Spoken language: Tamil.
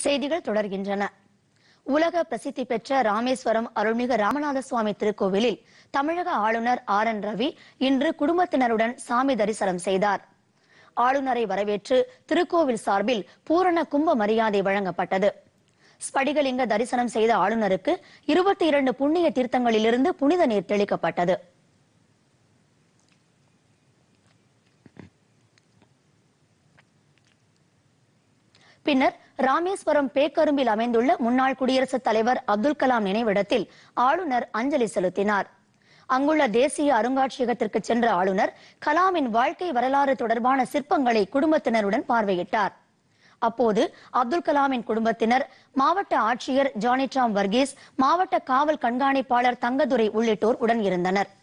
செய்திகள் தொடர்கின்றன உலக பிரசித்தி பெற்ற ராமேஸ்வரம் அருள்மிகு ராமநாத சுவாமி திருக்கோவிலில் தமிழக ஆளுநர் ஆர் என் ரவி இன்று குடும்பத்தினருடன் சாமி தரிசனம் செய்தார் ஆளுநரை வரவேற்று திருக்கோவில் சார்பில் பூரண கும்ப மரியாதை வழங்கப்பட்டது ஸ்படிகலிங்க தரிசனம் செய்த ஆளுநருக்கு இருபத்தி இரண்டு புண்ணிய தீர்த்தங்களிலிருந்து புனித நீர் தெளிக்கப்பட்டது பின்னர் ராமேஸ்வரம் பேக்கரும்பில் அமைந்துள்ள முன்னாள் குடியரசுத் தலைவர் அப்துல் கலாம் நினைவிடத்தில் ஆளுநர் அஞ்சலி செலுத்தினார் அங்குள்ள தேசிய அருங்காட்சியகத்திற்கு சென்ற ஆளுநர் கலாமின் வாழ்க்கை வரலாறு தொடர்பான சிற்பங்களை குடும்பத்தினருடன் பார்வையிட்டார் அப்போது அப்துல் கலாமின் குடும்பத்தினர் மாவட்ட ஆட்சியர் ஜானிடாம் வர்கீஸ் மாவட்ட காவல் கண்காணிப்பாளர் தங்கதுரை உள்ளிட்டோர் உடன் இருந்தனர்